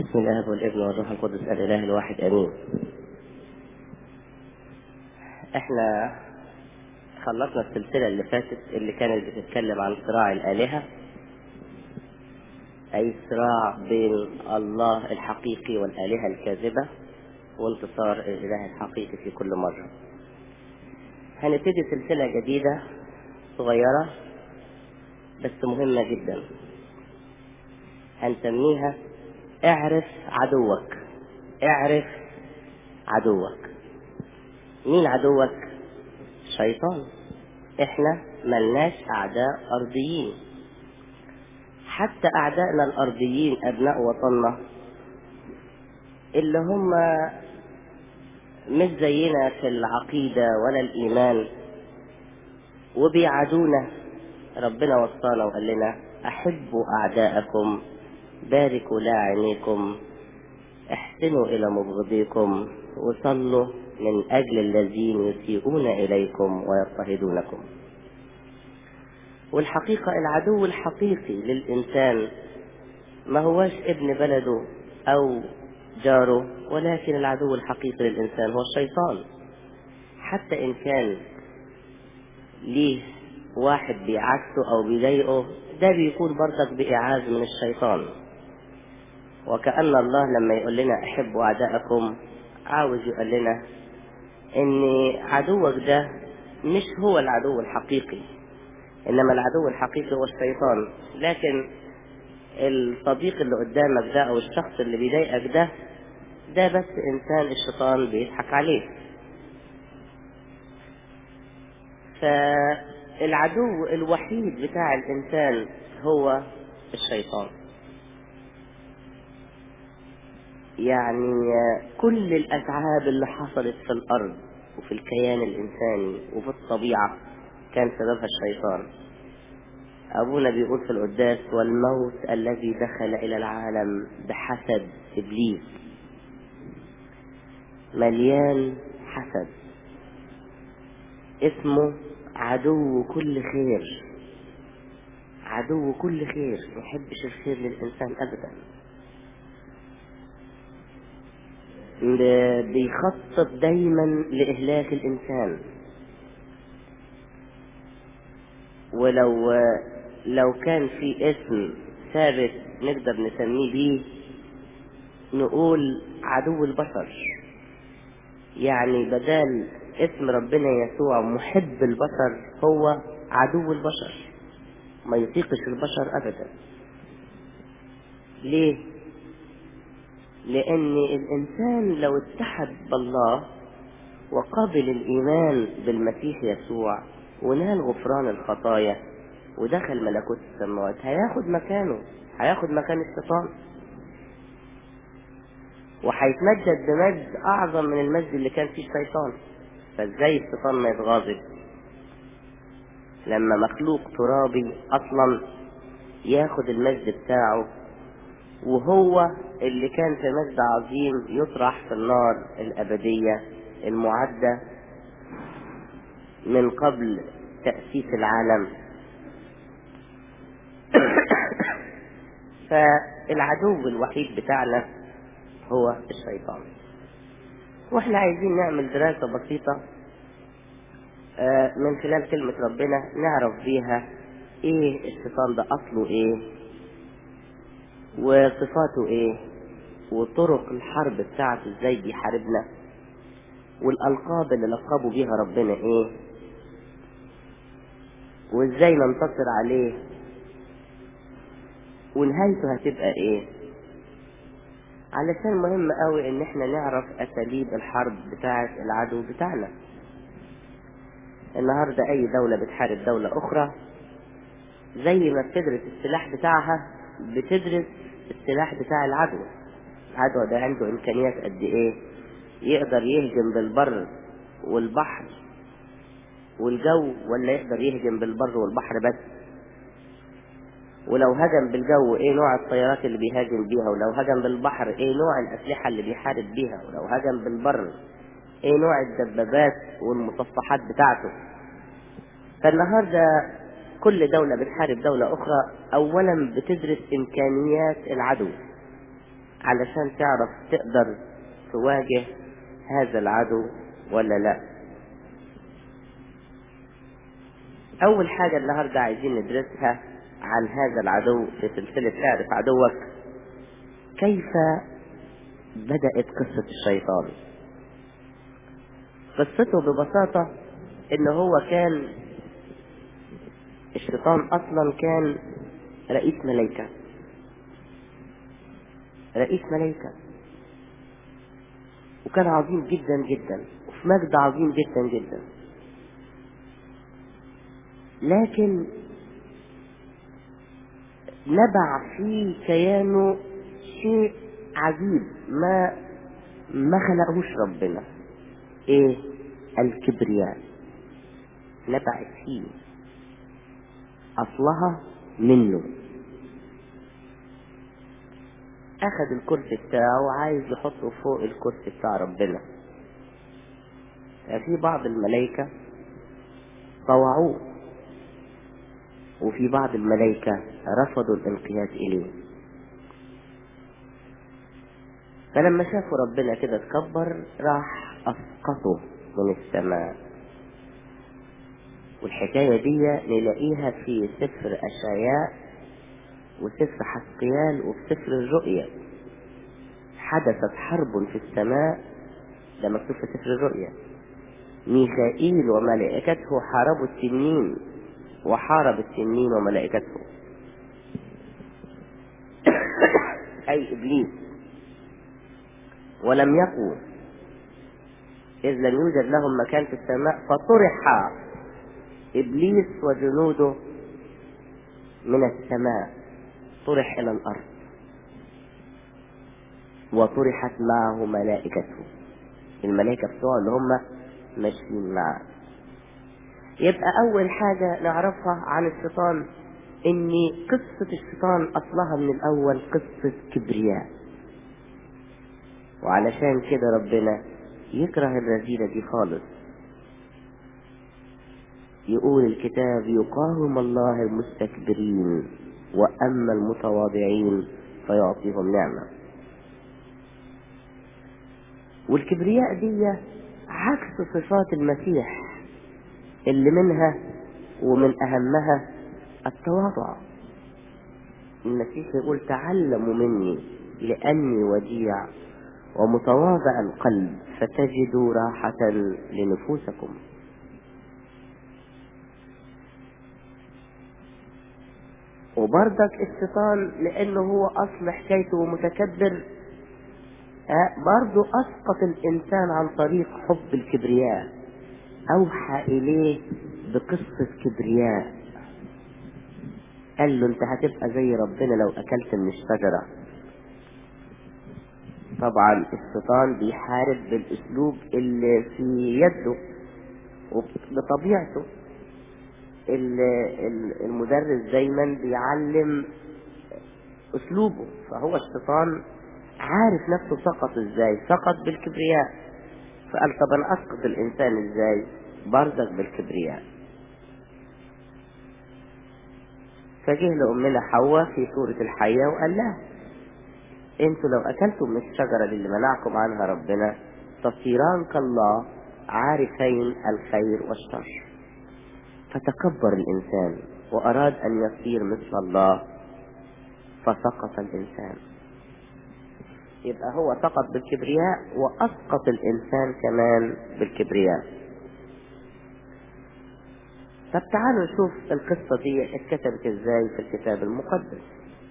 بسم الله والابن والروح القدس الاله الواحد امين احنا خلصنا السلسلة اللي فاتت اللي كانت بتتكلم عن صراع الآلهة أي صراع بين الله الحقيقي والآلهة الكاذبة وانتصار الإله الحقيقي في كل مرة هنبتدي سلسلة جديدة صغيرة بس مهمة جدا هنسميها اعرف عدوك اعرف عدوك مين عدوك شيطان احنا ملناش اعداء ارضيين حتى اعدائنا الارضيين ابناء وطننا اللي هم مش زينا في العقيدة ولا الايمان وبيعادونا ربنا وصانا وقال لنا احبوا اعداءكم باركوا لاعنيكم احسنوا الى مبغضيكم وصلوا من اجل الذين يسيئون اليكم ويضطهدونكم والحقيقة العدو الحقيقي للإنسان ما هوش ابن بلده أو جاره ولكن العدو الحقيقي للإنسان هو الشيطان حتى إن كان ليه واحد بيعكسه أو بيضايقه ده بيكون برضك بإعاز من الشيطان وكأن الله لما يقول لنا أحبوا أعداءكم عاوز يقول لنا إن عدوك ده مش هو العدو الحقيقي إنما العدو الحقيقي هو الشيطان لكن الصديق اللي قدامك ده أو الشخص اللي بيضايقك ده ده بس إنسان الشيطان بيضحك عليه فالعدو الوحيد بتاع الإنسان هو الشيطان يعني كل الأتعاب اللي حصلت في الأرض وفي الكيان الإنساني وفي الطبيعة كان سببها الشيطان أبونا بيقول في القداس والموت الذي دخل إلى العالم بحسد إبليس مليان حسد اسمه عدو كل خير عدو كل خير ما يحبش الخير للإنسان أبدا بيخطط دايما لإهلاك الإنسان ولو لو كان في اسم ثابت نقدر نسميه بيه نقول عدو البشر يعني بدال اسم ربنا يسوع محب البشر هو عدو البشر ما يطيقش البشر ابدا ليه لان الانسان لو اتحد بالله وقبل الايمان بالمسيح يسوع ونال غفران الخطايا ودخل ملكوت السماوات هياخد مكانه هياخد مكان الشيطان وهيتمجد بمجد اعظم من المجد اللي كان فيه الشيطان فازاي الشيطان ما يتغاضب لما مخلوق ترابي اصلا ياخد المجد بتاعه وهو اللي كان في مجد عظيم يطرح في النار الابديه المعده من قبل تاسيس العالم فالعدو الوحيد بتاعنا هو الشيطان واحنا عايزين نعمل دراسة بسيطة من خلال كلمة ربنا نعرف بيها ايه الشيطان ده اصله ايه وصفاته ايه وطرق الحرب بتاعته ازاي بيحاربنا والالقاب اللي لقبوا بيها ربنا ايه وازاي ننتصر عليه ونهايته هتبقى ايه علشان مهم قوي ان احنا نعرف اساليب الحرب بتاعه العدو بتاعنا النهارده اي دولة بتحارب دولة اخرى زي ما بتدرس السلاح بتاعها بتدرس السلاح بتاع العدو العدو ده عنده امكانيات قد ايه يقدر يهجم بالبر والبحر والجو ولا يقدر يهجم بالبر والبحر بس ولو هجم بالجو ايه نوع الطيارات اللي بيهاجم بيها ولو هجم بالبحر ايه نوع الاسلحة اللي بيحارب بيها ولو هجم بالبر ايه نوع الدبابات والمصفحات بتاعته فالنهاردة كل دولة بتحارب دولة اخرى اولا بتدرس امكانيات العدو علشان تعرف تقدر تواجه هذا العدو ولا لا أول حاجة النهاردة عايزين ندرسها عن هذا العدو في سلسلة اعرف عدوك كيف بدأت قصة الشيطان قصته ببساطة ان هو كان الشيطان اصلا كان رئيس ملائكة رئيس ملائكة وكان عظيم جدا جدا وفي مجد عظيم جدا جدا لكن نبع في كيانه شيء عجيب ما ما خلقهوش ربنا ايه الكبرياء نبعت فيه اصلها منه اخذ الكرسي بتاعه وعايز يحطه فوق الكرسي بتاع ربنا في بعض الملائكة طوعوه وفي بعض الملائكة رفضوا الانقياد إليه فلما شافوا ربنا كده اتكبر راح أسقطه من السماء والحكاية دي نلاقيها في سفر أشعياء وسفر حسقيال وفي سفر الرؤيا حدثت حرب في السماء ده مكتوب في سفر الرؤيا ميخائيل وملائكته حاربوا التنين وحارب التنين وملائكته أي إبليس ولم يقوا إذ لم يوجد لهم مكان في السماء فطرح إبليس وجنوده من السماء طرح إلى الأرض وطرحت معه ملائكته الملائكة بتوع اللي هم ماشيين معه يبقى أول حاجة نعرفها عن الشيطان إن قصة الشيطان أصلها من الأول قصة كبرياء وعلشان كده ربنا يكره الرذيلة دي خالص يقول الكتاب يقاوم الله المستكبرين وأما المتواضعين فيعطيهم نعمة والكبرياء دي عكس صفات المسيح اللي منها ومن أهمها التواضع المسيح يقول تعلموا مني لأني وديع ومتواضع القلب فتجدوا راحة لنفوسكم وبرضك الشيطان لأنه هو أصل حكايته متكبر برضه أسقط الإنسان عن طريق حب الكبرياء أوحى إليه بقصة كبرياء قال له أنت هتبقى زي ربنا لو أكلت من الشجرة طبعا الشيطان بيحارب بالأسلوب اللي في يده وبطبيعته المدرس دايما بيعلم أسلوبه فهو الشيطان عارف نفسه سقط ازاي سقط بالكبرياء فقال طب انا اسقط الانسان ازاي برضك بالكبرياء فجه لأمنا حواء في سورة الحية وقال لها انتوا لو اكلتم من الشجرة اللي منعكم عنها ربنا تصيران كالله عارفين الخير والشر فتكبر الانسان واراد ان يصير مثل الله فسقط الانسان يبقى هو سقط بالكبرياء واسقط الانسان كمان بالكبرياء طب تعالوا نشوف القصة دي اتكتبت ازاي في الكتاب المقدس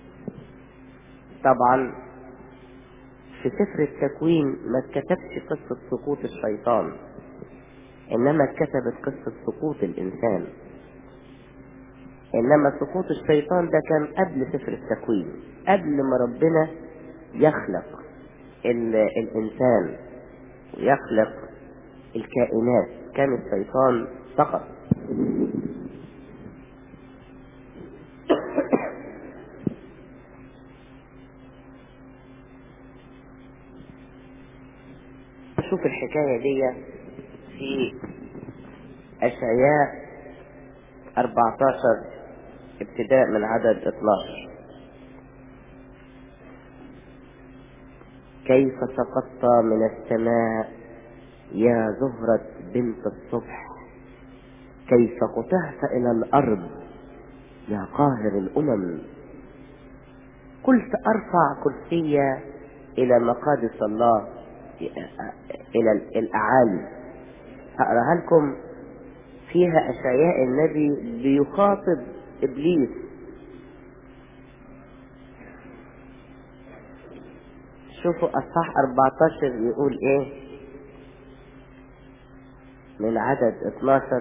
طبعا في سفر التكوين ما اتكتبش قصة سقوط الشيطان انما اتكتبت قصة سقوط الانسان انما سقوط الشيطان ده كان قبل سفر التكوين قبل ما ربنا يخلق الانسان ويخلق الكائنات كان الشيطان سقط شوف الحكاية دي في أشعياء 14 ابتداء من عدد 12 كيف سقطت من السماء يا زهرة بنت الصبح كيف قطعت إلى الأرض يا قاهر الأمم قلت أرفع كرسي إلى مقادس الله إلى الأعالي هقراها لكم فيها أشعياء النبي بيخاطب إبليس شوفوا أصحاح 14 يقول إيه من عدد 12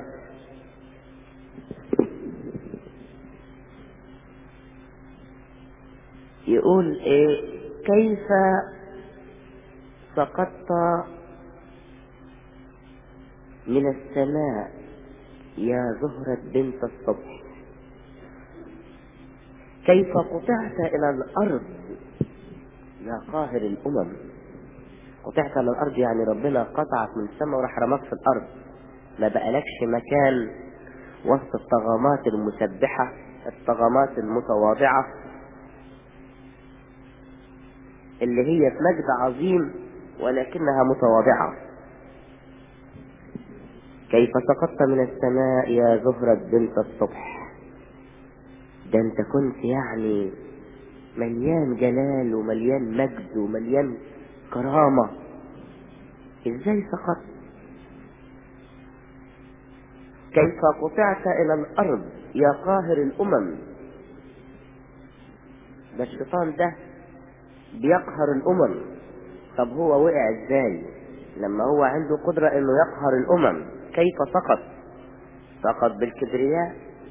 يقول إيه كيف سقطت من السماء يا زهرة بنت الصبح كيف قطعت إلى الأرض يا قاهر الأمم قطعت إلى الأرض يعني ربنا قطعك من السماء وراح رماك في الأرض ما بقالكش مكان وسط الطغامات المسبحة الطغامات المتواضعة اللي هي في مجد عظيم ولكنها متواضعة كيف سقطت من السماء يا زهرة بنت الصبح ده انت كنت يعني مليان جلال ومليان مجد ومليان كرامة ازاي سقطت كيف قطعت الى الارض يا قاهر الامم ده الشيطان ده بيقهر الامم طب هو وقع ازاي لما هو عنده قدرة انه يقهر الامم كيف سقط سقط بالكبرياء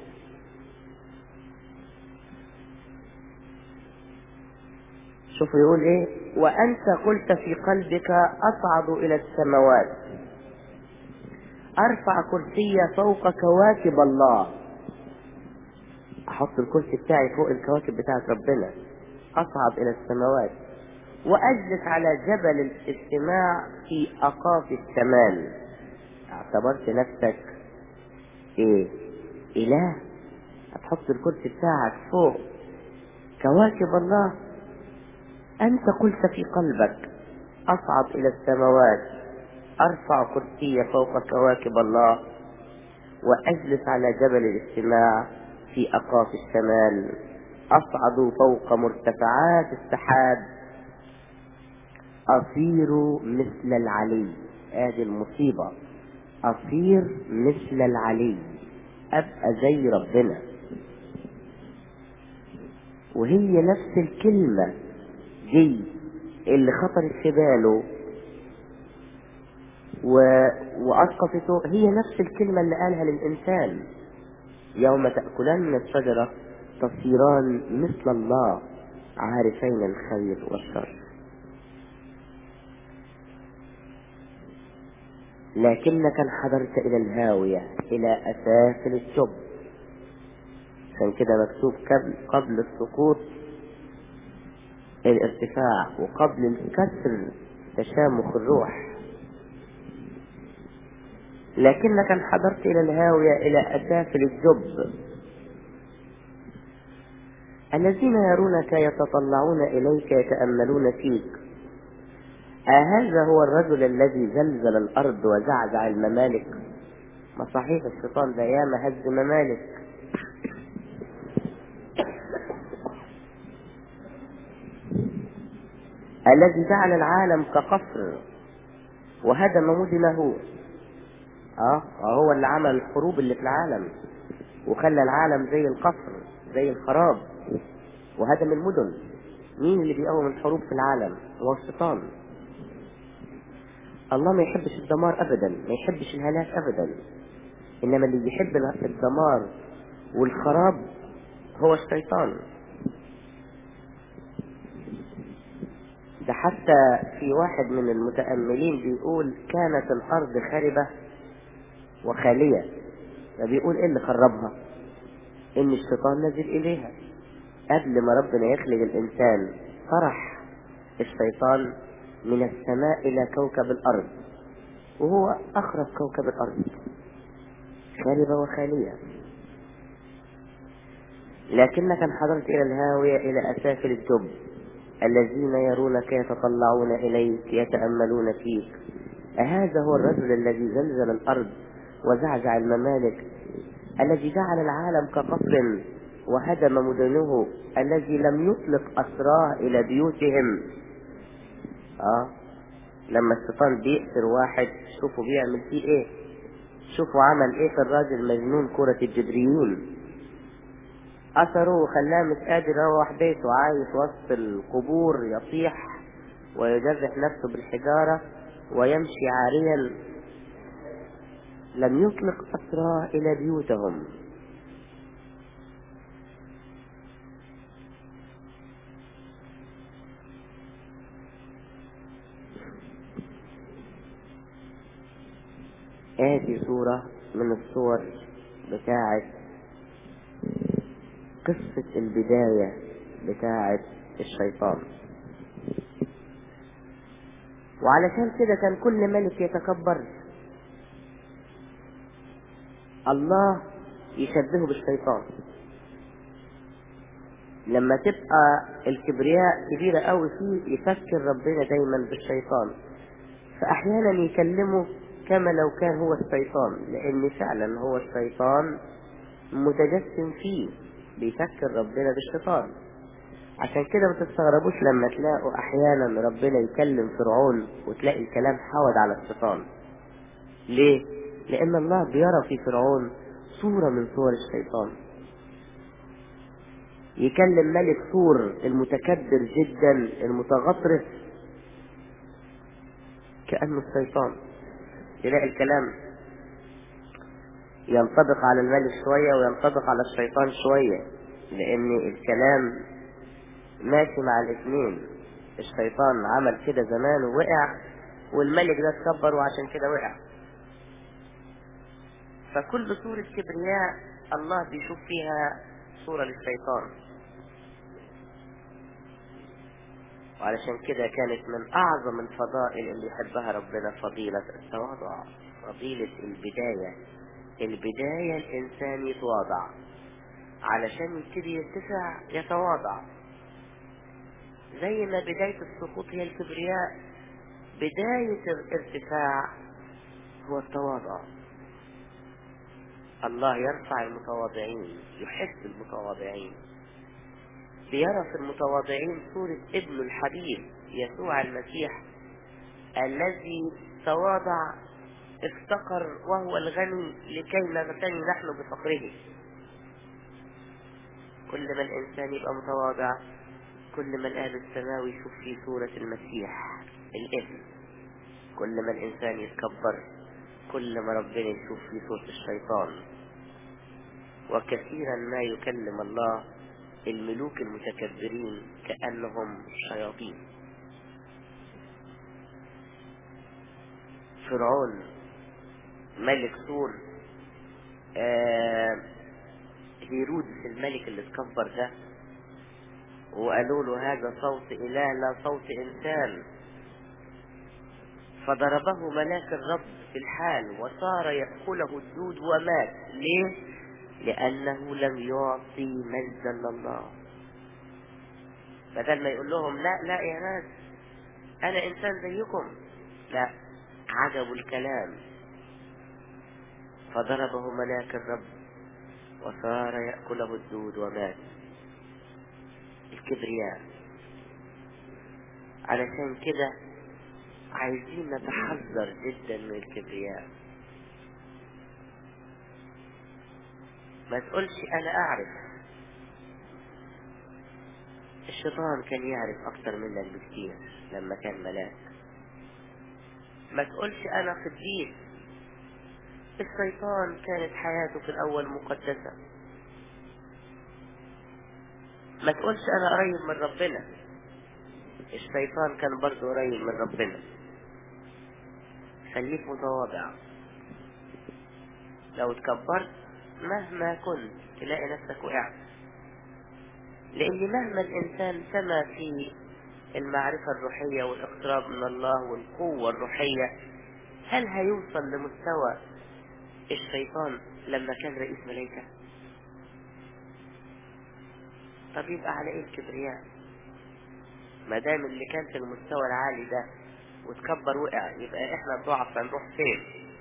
شوفوا يقول ايه وانت قلت في قلبك اصعد الى السماوات ارفع كرسي فوق كواكب الله احط الكرسي بتاعي فوق الكواكب بتاعت ربنا اصعد الى السماوات واجلس على جبل الاجتماع في اقاف الشمال اعتبرت نفسك ايه اله هتحط الكرسي بتاعك فوق كواكب الله انت قلت في قلبك اصعد الى السماوات ارفع كرسي فوق كواكب الله واجلس على جبل الاجتماع في اقاف الشمال اصعد فوق مرتفعات السحاب اصير مثل العلي ادي المصيبه أصير مثل العلي أبقى زي ربنا وهي نفس الكلمة دي اللي خطرت في باله و... وأسقطته هي نفس الكلمة اللي قالها للإنسان يوم تأكلان من الشجرة تصيران مثل الله عارفين الخير والشر لكنك انحدرت إلى الهاوية إلى أسافل الجب عشان كده مكتوب قبل قبل السقوط الارتفاع وقبل الكسر تشامخ الروح لكنك انحدرت إلى الهاوية إلى أسافل الجب الذين يرونك يتطلعون إليك يتأملون فيك أهذا هو الرجل الذي زلزل الأرض وزعزع الممالك ما صحيح الشيطان ده ياما هز ممالك الذي جعل العالم كقصر وهدم مدنه اه هو اللي عمل الحروب اللي في العالم وخلى العالم زي القصر زي الخراب وهدم المدن مين اللي بيقوم الحروب في العالم هو الشيطان الله ما يحبش الدمار ابدا ما يحبش الهلاك ابدا انما اللي يحب الدمار والخراب هو الشيطان ده حتى في واحد من المتأملين بيقول كانت الأرض خاربة وخالية فبيقول إيه اللي خربها إن الشيطان نزل إليها قبل ما ربنا يخلق الإنسان طرح الشيطان من السماء إلى كوكب الأرض وهو أخرب كوكب الأرض خاربة وخالية لكنك انحدرت إلى الهاوية إلى أسافل الجب الذين يرونك يتطلعون إليك يتأملون فيك أهذا هو الرجل الذي زلزل الأرض وزعزع الممالك الذي جعل العالم كقصر وهدم مدنه الذي لم يطلق أسراه إلى بيوتهم آه لما الشيطان بيأسر واحد شوفوا بيعمل فيه ايه شوفوا عمل ايه في الراجل مجنون كرة الجدريون أثره وخلاه مش قادر يروح بيته عايش وسط القبور يصيح ويجرح نفسه بالحجارة ويمشي عاريا لم يطلق أسراه إلى بيوتهم هذه صورة من الصور بتاعة قصة البداية بتاعة الشيطان وعلشان كده كان كل ملك يتكبر الله يشبهه بالشيطان لما تبقى الكبرياء كبيرة قوي فيه يفكر ربنا دايما بالشيطان فأحيانا يكلمه كما لو كان هو الشيطان لأن فعلا هو الشيطان متجسم فيه بيفكر ربنا بالشيطان عشان كده ما تستغربوش لما تلاقوا أحيانا ربنا يكلم فرعون وتلاقي الكلام حود على الشيطان ليه؟ لأن الله بيرى في فرعون صورة من صور الشيطان يكلم ملك سور المتكبر جدا المتغطرس كأنه الشيطان تلاقي الكلام ينطبق على الملك شوية وينطبق على الشيطان شوية لأن الكلام ماشي مع الاثنين الشيطان عمل كده زمان ووقع والملك ده اتكبر وعشان كده وقع فكل صورة كبرياء الله بيشوف فيها صورة للشيطان وعلشان كده كانت من أعظم الفضائل اللي يحبها ربنا فضيلة التواضع فضيلة البداية البداية الإنسان يتواضع علشان يبتدي يرتفع يتواضع زي ما بداية السقوط هي الكبرياء بداية الارتفاع هو التواضع الله يرفع المتواضعين يحب المتواضعين بيرى في المتواضعين صورة ابن الحبيب يسوع المسيح الذي تواضع افتقر وهو الغني لكي نغتني نحن بفقره كل ما الإنسان يبقى متواضع كل ما الآب السماوي يشوف في صورة المسيح الابن كل ما الإنسان يتكبر كل ما ربنا يشوف في صورة الشيطان وكثيرا ما يكلم الله الملوك المتكبرين كأنهم شياطين فرعون ملك سور آه هيرودس الملك اللي اتكبر ده وقالوا له هذا صوت إله لا صوت إنسان فضربه ملاك الرب في الحال وصار يأكله الدود ومات ليه؟ لأنه لم يعطي مجدا لله بدل ما يقول لهم لا لا يا ناس أنا إنسان زيكم لا عجبوا الكلام فضربه ملاك الرب وصار يأكله الدود ومات الكبرياء علشان كده عايزين نتحذر جدا من الكبرياء ما تقولش انا اعرف الشيطان كان يعرف اكتر منك بكتير لما كان ملاك ما تقولش انا قديس الشيطان كانت حياته في الاول مقدسة ما تقولش انا قريب من ربنا الشيطان كان برضه قريب من ربنا خليك متواضع لو تكبرت مهما كنت تلاقي نفسك وقعت لان مهما الانسان سما في المعرفة الروحية والاقتراب من الله والقوة الروحية هل هيوصل لمستوى الشيطان لما كان رئيس ملائكة طب يبقى على ايه الكبرياء ما دام اللي كان في المستوى العالي ده وتكبر وقع يبقى احنا الضعف هنروح فين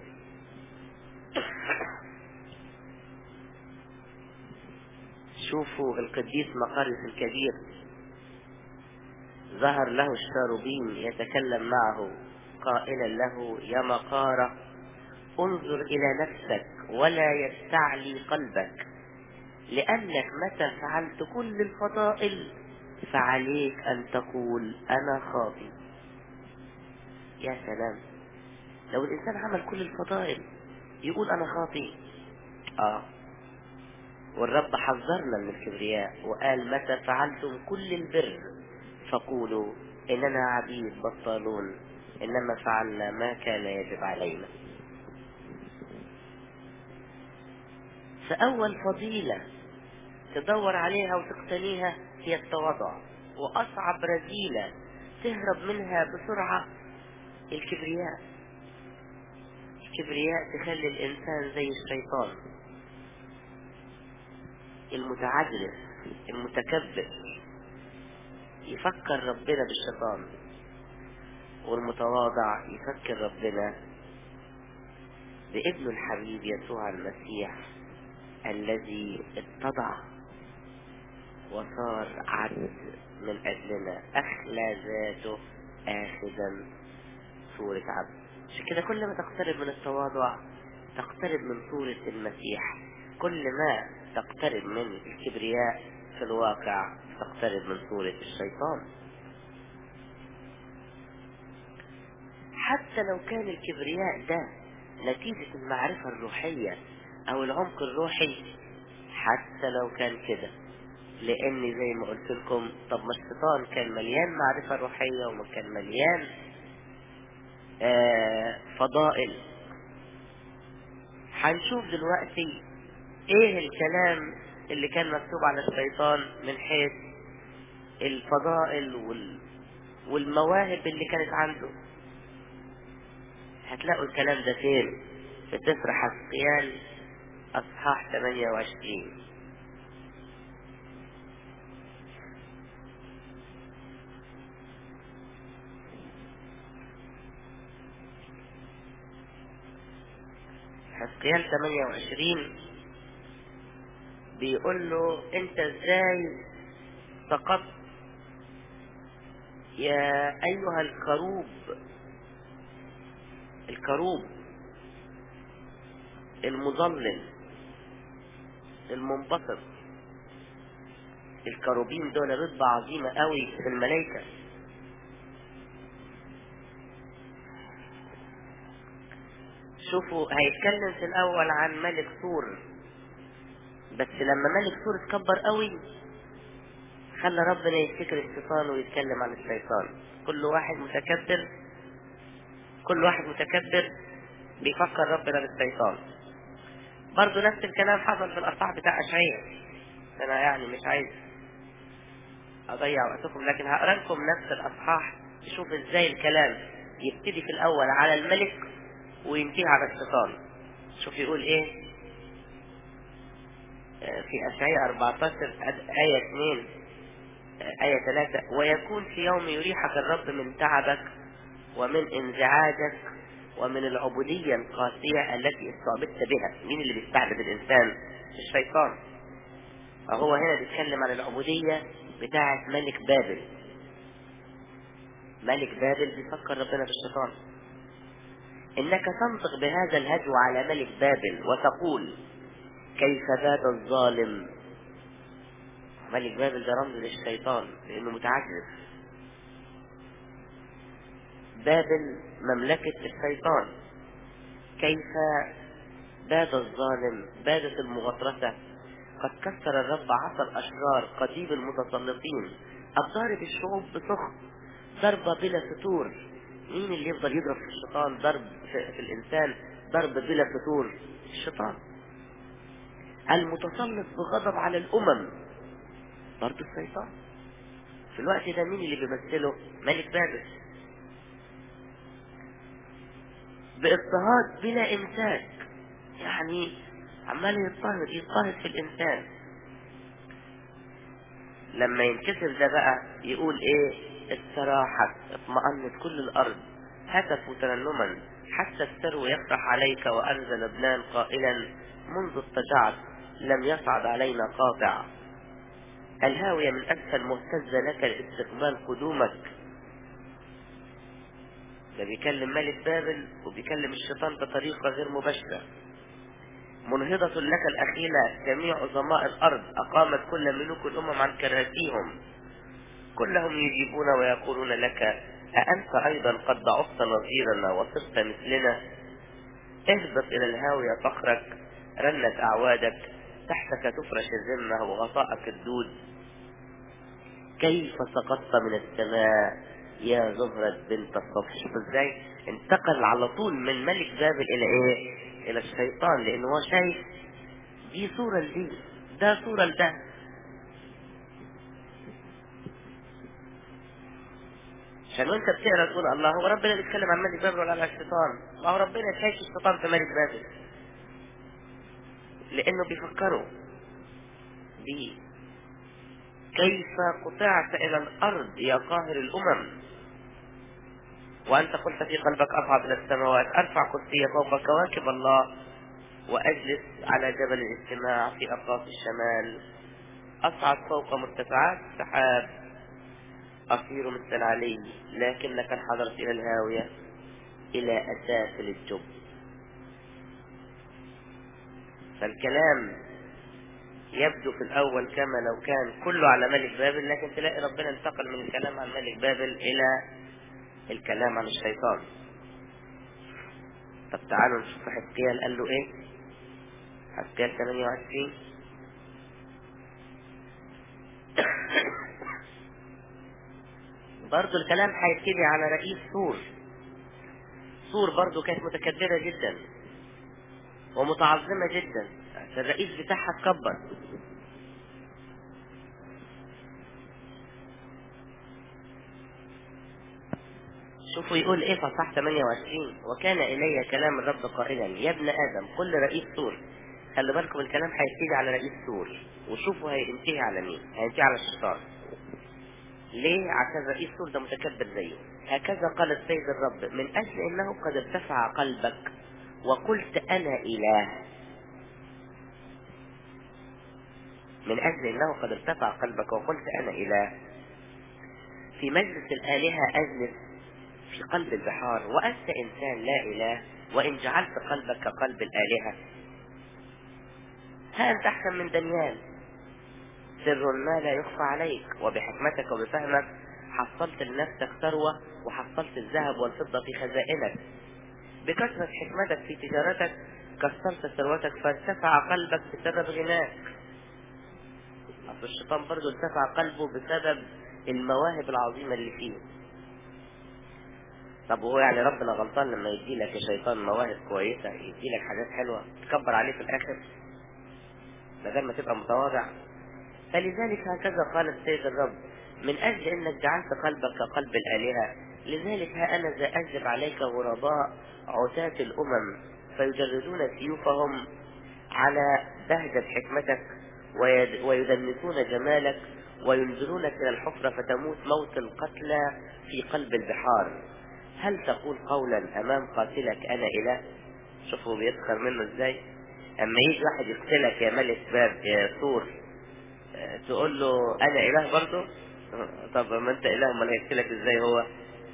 شوفوا القديس مقارس الكبير ظهر له الشاروبين يتكلم معه قائلا له يا مقارة انظر إلى نفسك ولا يستعلي قلبك لأنك متى فعلت كل الفضائل فعليك أن تقول أنا خاطئ يا سلام لو الإنسان عمل كل الفضائل يقول أنا خاطئ آه والرب حذرنا من الكبرياء وقال متى فعلتم كل البر فقولوا إننا عبيد بطالون إنما فعلنا ما كان يجب علينا فأول فضيلة تدور عليها وتقتنيها هي التواضع وأصعب رذيلة تهرب منها بسرعة الكبرياء الكبرياء تخلي الإنسان زي الشيطان المتعجرف المتكبر يفكر ربنا بالشيطان والمتواضع يفكر ربنا بابن الحبيب يسوع المسيح الذي اتضع وصار عبد من أجلنا أخلى ذاته آخذا صورة عبد عشان كده كل ما تقترب من التواضع تقترب من صورة المسيح كل ما تقترب من الكبرياء في الواقع تقترب من صورة الشيطان حتى لو كان الكبرياء ده نتيجة المعرفة الروحية أو العمق الروحي حتى لو كان كده لأن زي ما قلت لكم طب ما الشيطان كان مليان معرفة روحية وكان مليان آه فضائل هنشوف دلوقتي ايه الكلام اللي كان مكتوب على الشيطان من حيث الفضائل وال... والمواهب اللي كانت عنده هتلاقوا الكلام ده فين في سفر حسقيال اصحاح 28 حسقيال 28 بيقول له انت ازاي سقطت يا ايها الكروب الكروب المظلل المنبسط الكروبين دول رتبة عظيمة قوي في الملائكة شوفوا هيتكلم في الاول عن ملك سور بس لما ملك سور اتكبر قوي خلى ربنا يفتكر الشيطان ويتكلم عن الشيطان كل واحد متكبر كل واحد متكبر بيفكر ربنا بالشيطان برضه نفس الكلام حصل في الاصحاح بتاع اشعياء انا يعني مش عايز اضيع وقتكم لكن هقرا لكم نفس الاصحاح تشوف ازاي الكلام يبتدي في الاول على الملك وينتهي على الشيطان شوف يقول ايه في أشعياء 14 آية 2 آية 3 ويكون في يوم يريحك الرب من تعبك ومن انزعاجك ومن العبودية القاسية التي استعبدت بها مين اللي بيستعبد الإنسان الشيطان فهو هنا بيتكلم عن العبودية بتاعة ملك بابل ملك بابل بيفكر ربنا بالشيطان إنك تنطق بهذا الهجو على ملك بابل وتقول كيف بات الظالم ملك بابل ده رمز للشيطان لأنه متعجرف بابل مملكة الشيطان كيف باد الظالم بادت المغطرسة قد كسر الرب عصا الأشرار قضيب المتسلطين الضارب الشعوب بسخط ضربة بلا فتور مين اللي يفضل يضرب في الشيطان ضرب في, في الإنسان ضرب بلا فتور الشيطان المتسلط بغضب على الأمم برضه الشيطان في الوقت ده مين اللي بيمثله ملك بابل باضطهاد بلا إمساك يعني عمال يضطهد يضطهد في الإنسان لما ينكسر ده بقى يقول إيه استراحت اطمأنت كل الأرض هتفوا ترنما حتى السرو يفرح عليك وأنزل ابنان قائلا منذ اضطجعت لم يصعد علينا قاطع الهاوية من أسفل مهتزة لك لاستقبال قدومك ده بيكلم ملك بابل وبيكلم الشيطان بطريقة غير مباشرة منهضة لك الأخيلة جميع عظماء الأرض أقامت كل ملوك الأمم عن كراسيهم كلهم يجيبون ويقولون لك أأنت أيضا قد ضعفت نظيرنا وصرت مثلنا اهبط إلى الهاوية فخرك رنت أعوادك تحتك تفرش الذمة وغطاءك الدود كيف سقطت من السماء يا زهرة بنت الصبح شوف ازاي انتقل على طول من ملك بابل الى ايه الى الشيطان لان هو شايف دي صورة لدي ده صورة لده عشان وانت بتقرا تقول الله هو ربنا بيتكلم عن ملك بابل ولا على الشيطان ما هو ربنا شايف الشيطان في ملك بابل لانه بيفكروا بيه كيف قطعت الى الارض يا قاهر الامم وانت قلت في قلبك اصعد الى السماوات ارفع كرسي فوق كواكب الله واجلس على جبل الاجتماع في اقاصي الشمال اصعد فوق مرتفعات السحاب اصير مثل العلي لكنك انحدرت الى الهاويه الى اسافل الجب فالكلام يبدو في الأول كما لو كان كله على ملك بابل لكن تلاقي ربنا انتقل من الكلام عن ملك بابل إلى الكلام عن الشيطان طب تعالوا نشوف حزقيال قال له إيه حزقيال 28 برضو الكلام هيبتدي على رئيس سور سور برضو كانت متكبرة جدا ومتعظمة جدا الرئيس بتاعها اتكبر شوفوا يقول ايه في صح 28 وكان الي كلام الرب قائلا يا ابن ادم كل رئيس سور خلي بالكم الكلام هيبتدي على رئيس سور وشوفوا هينتهي على مين هينتهي على الشيطان ليه عشان رئيس سور ده متكبر زيه هكذا قال السيد الرب من اجل انه قد ارتفع قلبك وقلت انا اله من أجل أنه قد ارتفع قلبك وقلت أنا إله في مجلس الآلهة أجلس في قلب البحار وأنت إنسان لا إله وإن جعلت قلبك كقلب الآلهة ها أنت أحسن من دانيال سر ما لا يخفى عليك وبحكمتك وبفهمك حصلت لنفسك ثروة وحصلت الذهب والفضة في خزائنك بكثرة حكمتك في تجارتك كسرت ثروتك فارتفع قلبك بسبب غناك أصل الشيطان برضه ارتفع قلبه بسبب المواهب العظيمة اللي فيه طب وهو يعني ربنا غلطان لما يدي لك يا شيطان مواهب كويسة يدي لك حاجات حلوة تكبر عليه في الآخر بدل ما تبقى متواضع فلذلك هكذا قال السيد الرب من أجل أنك جعلت قلبك كقلب الآلهة لذلك ها أنا ذا أجلب عليك غرباء عتاة الأمم فيجردون سيوفهم على بهجة حكمتك ويدنسون جمالك وينزلونك إلى الحفرة فتموت موت القتلى في قلب البحار هل تقول قولا أمام قاتلك أنا إله شوفوا بيسخر منه إزاي أما يجي واحد يقتلك يا ملك باب يا سور تقول له أنا إله برضه طب ما أنت إله ما هيقتلك إزاي هو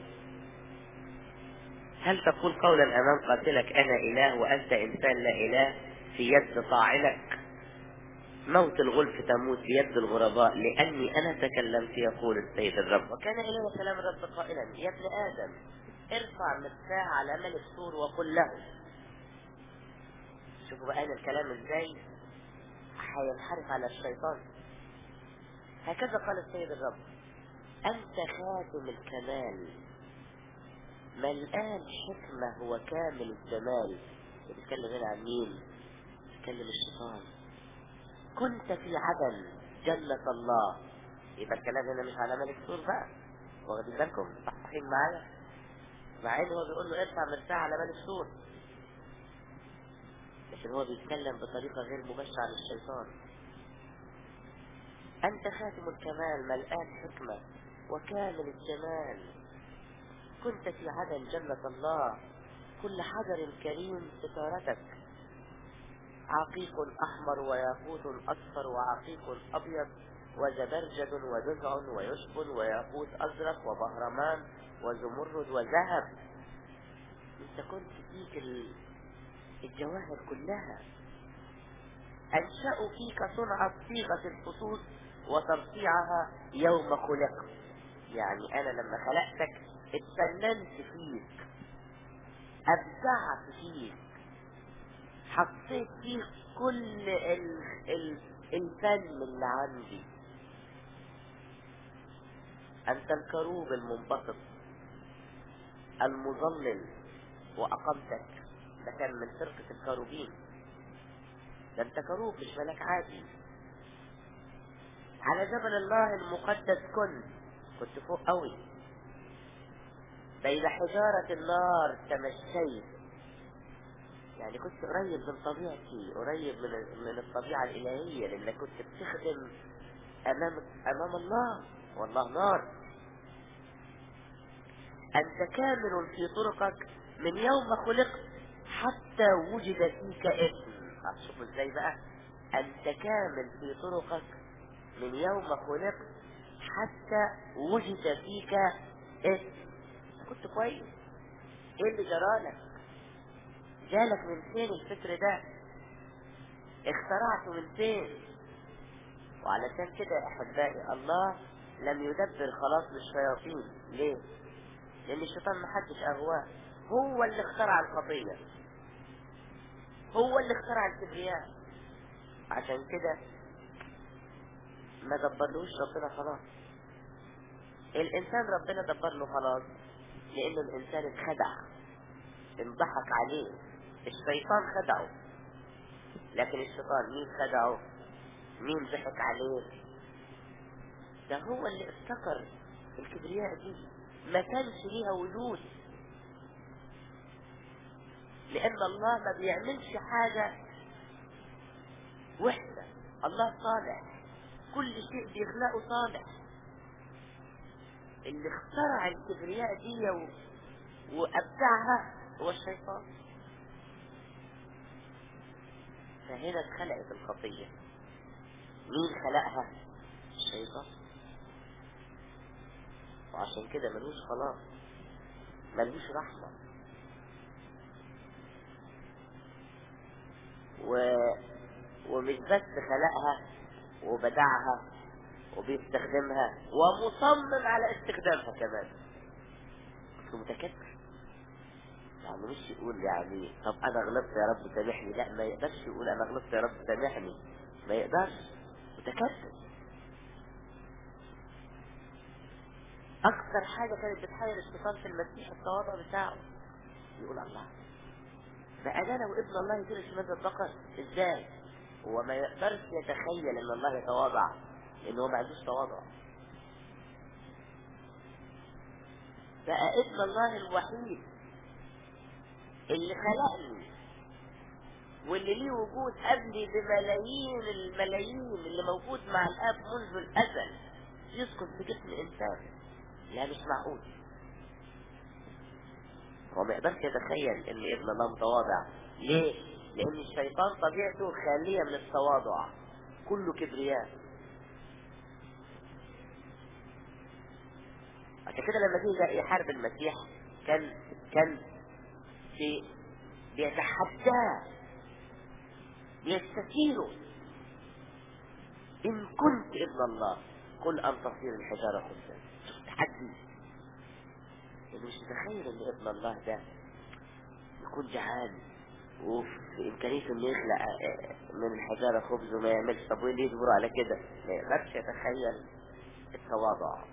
هل تقول قولا أمام قاتلك أنا إله وأنت إنسان لا إله في يد طاعنك موت الغلف تموت بيد الغرباء لأني أنا تكلمت يقول السيد الرب وكان إلي كلام الرب قائلا يا ابن آدم ارفع مفتاح على ملك سور وقل له شوفوا بقى الكلام ازاي هينحرف على الشيطان هكذا قال السيد الرب أنت خاتم الكمال ملآن حكمة وكامل الجمال بيتكلم هنا عن مين؟ بيتكلم الشيطان كنت في عدن جنة الله يبقى الكلام هنا مش على ملك سور بقى واخدين بالكم صحيحين معايا مع ان هو بيقول له ارفع مرتاح على ملك سور لكن هو بيتكلم بطريقة غير مباشرة عن الشيطان أنت خاتم الكمال ملآن حكمة وكامل الجمال كنت في عدن جنة الله كل حجر كريم ستارتك عقيق أحمر وياقوت أصفر وعقيق أبيض وزبرجد ودفع ويشب وياقوت أزرق وبهرمان وزمرد وذهب انت كنت فيك الجواهر كلها أنشأوا فيك صنعة صيغة الفصوص وترصيعها يوم خلقت يعني أنا لما خلقتك اتفننت فيك أبدعت فيك حطيت فيك كل ال... ال... الفن اللي عندي أنت الكروب المنبسط المظلل وأقمتك ده كان من فرقة الكروبين ده انت كروب مش ملاك عادي على جبل الله المقدس كنت كنت فوق قوي بين حجارة النار تمشيت يعني كنت قريب من طبيعتي قريب من من الطبيعة الإلهية لأنك كنت بتخدم أمام أمام الله والله نار أنت كامل في طرقك من يوم خلقت حتى وجد فيك اسم شوفوا ازاي بقى أنت كامل في طرقك من يوم خلقت حتى وجد فيك اسم كنت كويس ايه اللي جرالك جالك من فين الفكر ده اخترعته من فين وعلشان كده يا احبائي الله لم يدبر خلاص للشياطين ليه لان الشيطان ما حدش اغواه هو اللي اخترع الخطيه هو اللي اخترع الكبرياء عشان كده ما دبرلوش ربنا خلاص الانسان ربنا دبر له خلاص لانه الانسان اتخدع انضحك عليه الشيطان خدعه لكن الشيطان مين خدعه مين ضحك عليه ده هو اللي افتكر الكبرياء دي ما كانش ليها وجود لان الله ما بيعملش حاجة وحدة الله صالح كل شيء بيخلقه صالح اللي اخترع الكبرياء دي و... وابدعها هو الشيطان فهنا اتخلقت الخطية مين خلقها الشيطان وعشان كده ملوش خلاص ملوش رحمة و... ومش بس خلقها وبدعها وبيستخدمها ومصمم على استخدامها كمان اصله متكبر يعني مش يقول يعني طب انا غلطت يا رب سامحني لا ما يقدرش يقول انا غلطت يا رب سامحني ما يقدرش متكبر اكثر حاجة كانت بتحير الشيطان في المسيح التواضع بتاعه يقول الله بقى انا وابن الله يطير شمال البقر ازاي هو ما يقدرش يتخيل ان الله يتواضع لان هو ما عندوش تواضع بقى ابن الله الوحيد اللي خلقني واللي ليه وجود قبلي بملايين الملايين اللي موجود مع الاب منذ الازل يسكن في جسم انسان لا مش معقول هو ما يقدرش يتخيل ان ابن الله متواضع ليه لان الشيطان طبيعته خالية من التواضع كله كبرياء عشان كده لما جه يحارب المسيح كان كان في بيتحداه بيستثيره ان كنت ابن الله قل ان تصير الحجارة خبزا شوف تحدي يعني مش متخيل ان ابن الله ده يكون جعان وفي امكانيته انه يخلق من الحجارة خبز وما يعملش طب وين يصبروا على كده ما يقدرش يتخيل التواضع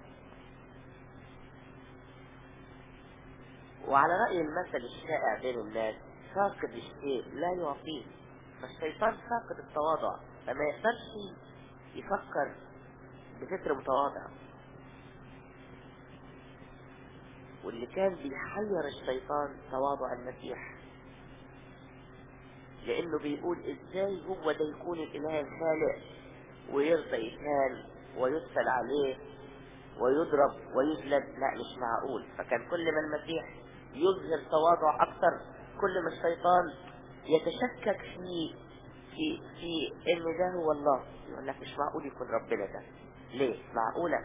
وعلى رأي المثل الشائع بين الناس فاقد الشيء لا يعطيه فالشيطان فاقد التواضع فما يقدرش يفكر بفكر متواضع واللي كان بيحير الشيطان تواضع المسيح لانه بيقول ازاي هو ده يكون الاله الخالق ويرضى يتهان ويسأل عليه ويضرب ويجلد لا مش معقول فكان كل ما المسيح يظهر تواضع اكثر كل ما الشيطان يتشكك في في في ان ده هو الله يقول لك مش معقول يكون ربنا ده ليه معقولة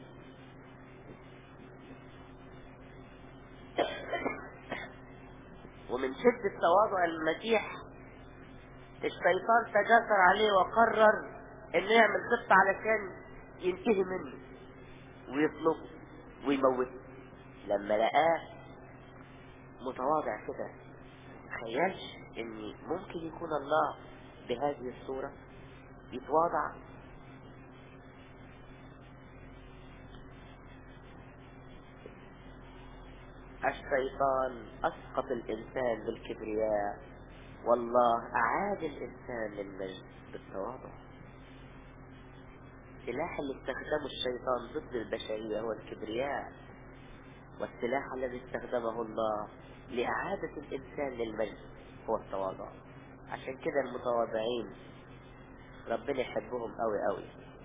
ومن شدة تواضع المسيح الشيطان تجاسر عليه وقرر انه يعمل خطة علشان ينتهي منه ويطلبه ويموته لما لقاه متواضع كده تخيلش ان ممكن يكون الله بهذه الصورة يتواضع الشيطان أسقط الإنسان بالكبرياء والله أعاد الإنسان للمجد بالتواضع السلاح اللي استخدمه الشيطان ضد البشرية هو الكبرياء والسلاح الذي استخدمه الله لإعادة الإنسان للمجد هو التواضع عشان كده المتواضعين ربنا يحبهم قوي قوي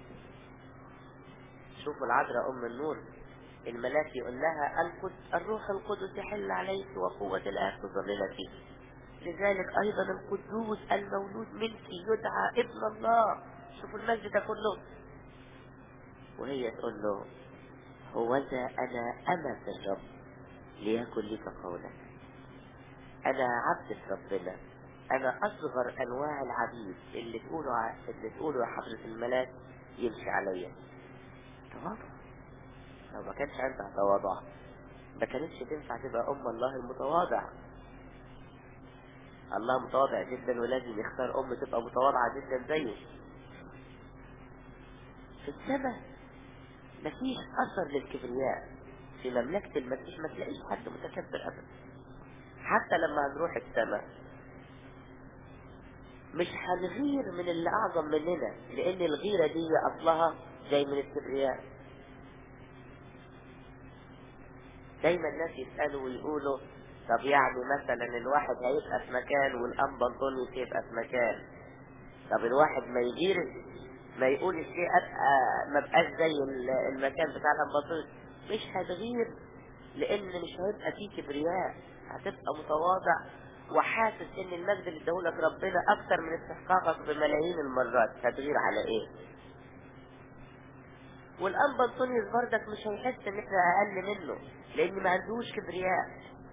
شوفوا العذراء أم النور الملاك يقول لها القدس الروح القدس يحل عليك وقوة الآب تظللك لذلك أيضا القدوس المولود منك يدعى ابن الله شوفوا المجد ده كله وهي تقول له هو ذا أنا أمة الرب ليكن لك قولك أنا عبدة ربنا أنا أصغر أنواع العبيد اللي تقولوا ع... اللي تقولوا يا حضرة الملاك يمشي عليا تواضع لو ما كانش عندها تواضع ما كانتش تنفع تبقى أم الله المتواضع الله متواضع جدا ولازم يختار أم تبقى متواضعة جدا زيه في السماء مفيش أثر للكبرياء في مملكة المسيح ما تلاقيش حد متكبر أبدا حتى لما هنروح السماء مش هنغير من اللي أعظم مننا لأن الغيرة دي أصلها جاي من الكبرياء دايما الناس يسألوا ويقولوا طب يعني مثلا الواحد هيبقى في مكان والأنبا أنطونيوس يبقى في مكان طب الواحد ما يغير ما يقول الشيء أبقى ما بقاش زي المكان بتاع الأنبا أنطونيوس مش هتغير لأن مش هيبقى فيه كبرياء هتبقى متواضع وحاسس ان المجد اللي اداهولك ربنا اكتر من استحقاقك بملايين المرات هتغير على ايه والانبا انطونيوس بردك مش هيحس ان احنا اقل منه لان ما عندوش كبرياء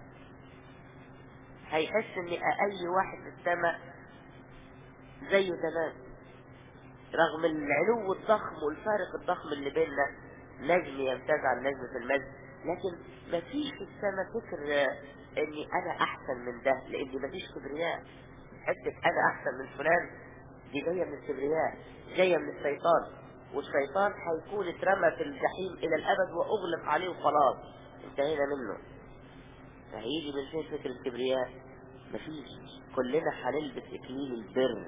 هيحس ان اي واحد في السماء زيه تمام رغم العلو الضخم والفارق الضخم اللي بيننا نجم يمتاز عن نجم في المجد لكن مفيش في السماء فكر اني انا احسن من ده لاني مفيش كبرياء حتة انا احسن من فلان دي جاية من الكبرياء جاية من الشيطان والشيطان هيكون اترمى في الجحيم الى الابد واغلق عليه وخلاص انتهينا منه فهيجي من فين فكر الكبرياء مفيش كلنا هنلبس اكليل البر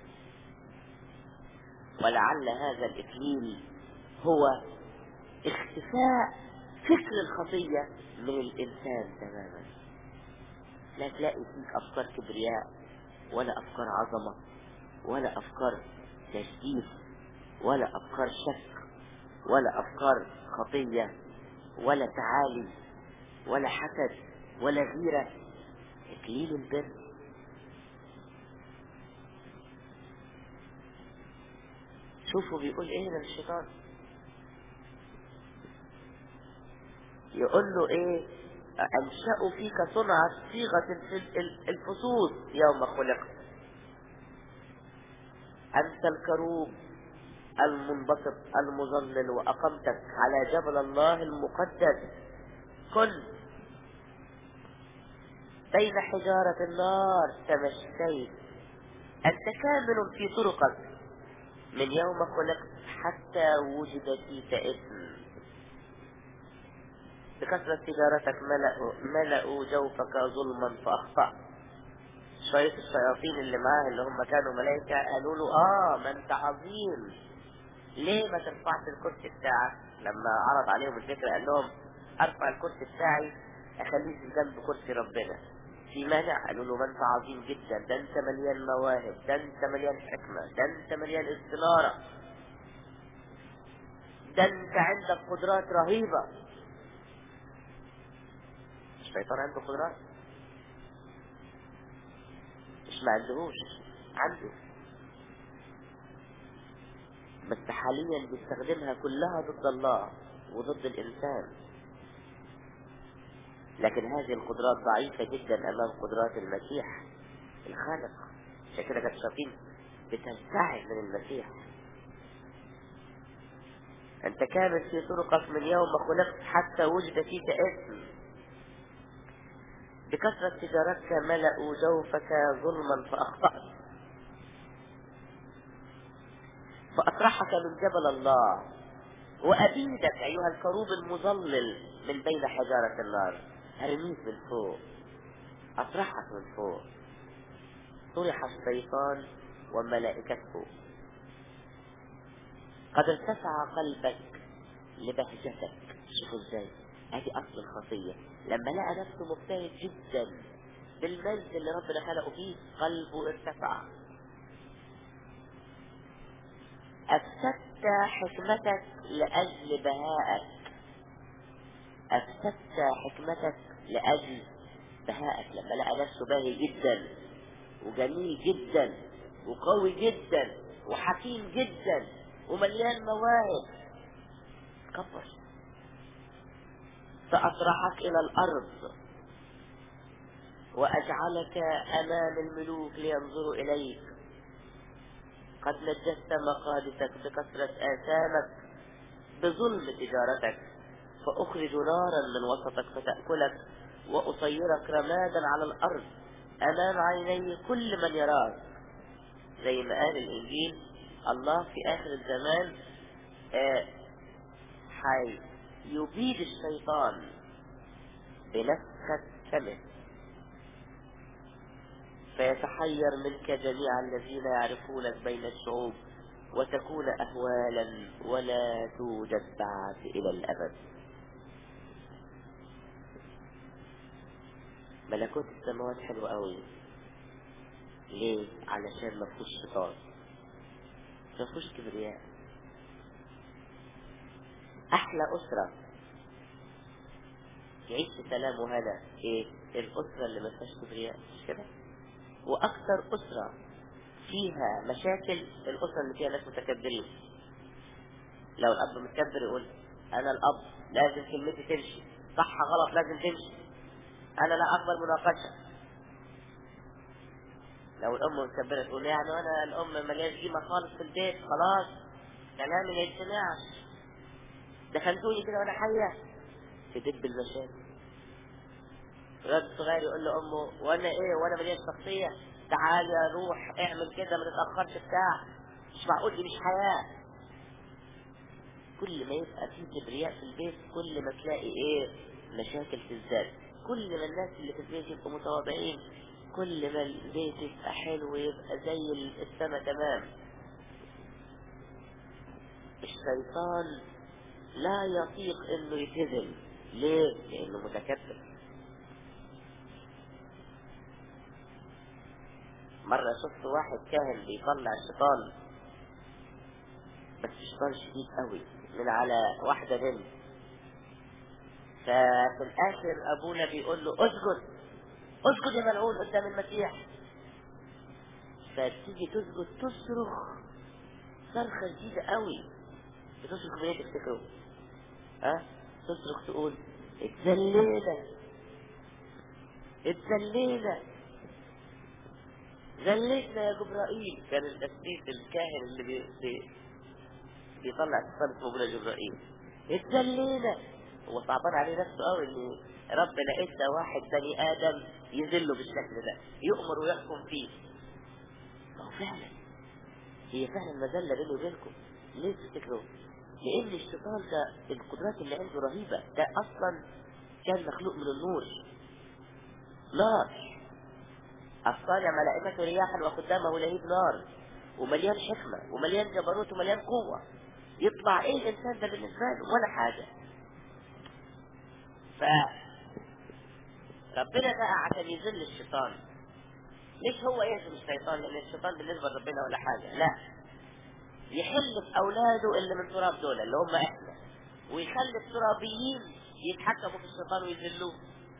ولعل هذا الاكليل هو اختفاء فكر الخطية من الإنسان تماما لا تلاقي فيك أفكار كبرياء ولا أفكار عظمة ولا أفكار تشديد ولا أفكار شك ولا أفكار خطية ولا تعالي ولا حسد ولا غيرة إكليل البر شوفوا بيقول ايه من الشيطان يقول له ايه انشأوا فيك صنعة صيغة الفصوص يوم خلقت انت الكروب المنبسط المظلل واقمتك على جبل الله المقدس كن بين حجارة النار تمشيت انت كامل في طرقك من يوم خلقت حتى وجد فيك اسم بكثرة تجارتك ملأوا, ملأوا جوفك ظلما فأخطأت شوية الشياطين اللي معاه اللي هم كانوا ملائكة قالوا له اه ما انت عظيم ليه ما ترفعش الكرسي بتاعك لما عرض عليهم الفكرة قال لهم ارفع الكرسي بتاعي اخليه في جنب كرسي ربنا في مانع قالوا له ما انت عظيم جدا ده انت مليان مواهب ده انت مليان حكمة ده انت مليان استنارة ده انت عندك قدرات رهيبة الشيطان عنده قدرات مش ما عندهوش عنده بس حاليا بيستخدمها كلها ضد الله وضد الإنسان لكن هذه القدرات ضعيفة جدا أمام قدرات المسيح الخالق عشان كده كانت الشياطين بتنسحب من المسيح أنت كامل في طرقك من يوم ما خلقت حتى وجد فيك اسم بكثرة تجارتك ملأوا جوفك ظلما فأخطأت فأطرحك من جبل الله وأبيدك أيها الكروب المظلل من بين حجارة النار هرميك من فوق أطرحك من فوق طرح الشيطان وملائكته قد ارتفع قلبك لبهجتك شوفوا ازاي هذه اصل الخطية لما لقى نفسه مبتهج جدا بالمجد اللي ربنا خلقه فيه قلبه ارتفع أفسدت حكمتك لأجل بهائك أفسدت حكمتك لأجل بهائك لما لقى نفسه باهي جدا وجميل جدا وقوي جدا وحكيم جدا ومليان مواهب كبر فأطرحك إلى الأرض وأجعلك أمام الملوك لينظروا إليك قد نجست مقادسك بكثرة آثامك بظلم تجارتك فأخرج نارا من وسطك فتأكلك وأصيرك رمادا على الأرض أمام عيني كل من يراك زي ما قال الإنجيل الله في آخر الزمان آه حي يبيد الشيطان بنفخة فمه فيتحير منك جميع الذين يعرفونك بين الشعوب وتكون أهوالا ولا توجد بعد إلى الأبد ملكوت السماوات حلو قوي ليه علشان ما فيهوش شيطان ما فيهوش كبرياء احلى اسره يعيش في سلام وهنا ايه الاسره اللي ما فيهاش كبرياء مش كده واكثر اسره فيها مشاكل الاسره اللي فيها ناس متكبرين لو الاب متكبر يقول انا الاب لازم كلمتي تمشي صح غلط لازم تمشي انا لا اقبل مناقشه لو الام متكبره تقول يعني وانا الام ملياش قيمه خالص في البيت خلاص كلامي ما يجتمعش دخلتوني كده وانا حيه تدب المشاكل رد صغير يقول له امه وانا ايه وانا ملياش شخصيه تعالى روح اعمل كده ما تتاخرش بتاع مش معقول دي مش حياه كل ما يبقى في كبرياء في البيت كل ما تلاقي ايه مشاكل في الذات كل ما الناس اللي في البيت يبقوا متواضعين كل ما البيت يبقى حلو يبقى زي السما تمام الشيطان لا يطيق انه يتهزم ليه؟ لانه متكبر مرة شفت واحد كاهن بيطلع الشيطان بس الشيطان شديد قوي من على واحدة بنت ففي الاخر ابونا بيقول له اسجد اسجد يا ملعون قدام المسيح فتيجي تسجد تصرخ صرخة شديدة قوي بتصرخ بايه تفتكروا ها تصرخ تقول اتذلينا اتذلينا ذليتنا يا جبرائيل كان التسبيح الكاهن اللي بي بي بيطلع اتصال اسمه ابونا جبرائيل اتذلينا هو صعبان عليه نفسه قوي ان رب لقيت ده واحد بني ادم يذله بالشكل ده يؤمر ويحكم فيه ما هو فعلا هي فعلا مذله بيني وبينكم ليه تفتكروا؟ لان الشيطان ده القدرات اللي عنده رهيبه ده اصلا كان مخلوق من النور نار الصانع ملائكته رياحا وخدامه لهيب نار ومليان حكمه ومليان جبروت ومليان قوه يطلع ايه الانسان ده بالنسبه له ولا حاجه ف ربنا بقى عشان يذل الشيطان مش هو يهزم الشيطان لان الشيطان بالنسبه لربنا ولا حاجه لا يحل في اولاده اللي من تراب دول اللي هم احنا ويخلي الترابيين يتحكموا في الشيطان ويذلوه